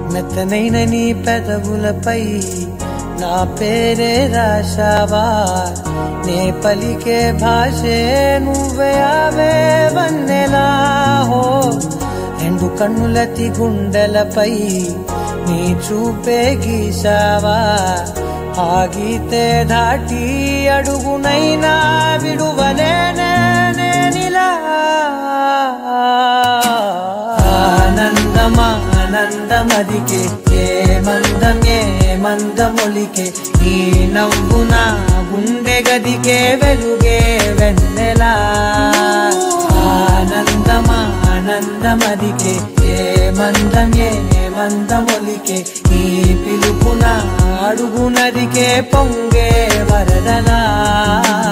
మెత్తనైన నీ పెదవులపై నా పేరే రాశావా నే పలికే భాషే నువ్వే అవే వన్నెలా హో రెండు కన్నులతి గుండెలపై నీ చూపే గీసావా ఆగితే దాటి అడుగునైనా విడువలేనే నేనిలా ఆనందమా ఆనందమదికే ఏ మందం ఏ మందమొలికే ఈ నవ్వు నా గుండె గదికే వెలుగే వెన్నెలా ఆనందమా ఆనందమదికే ఏ మందం ఏ మందమొలికే ఈ పిలుపున అడుగునదికే పొంగే వరదలా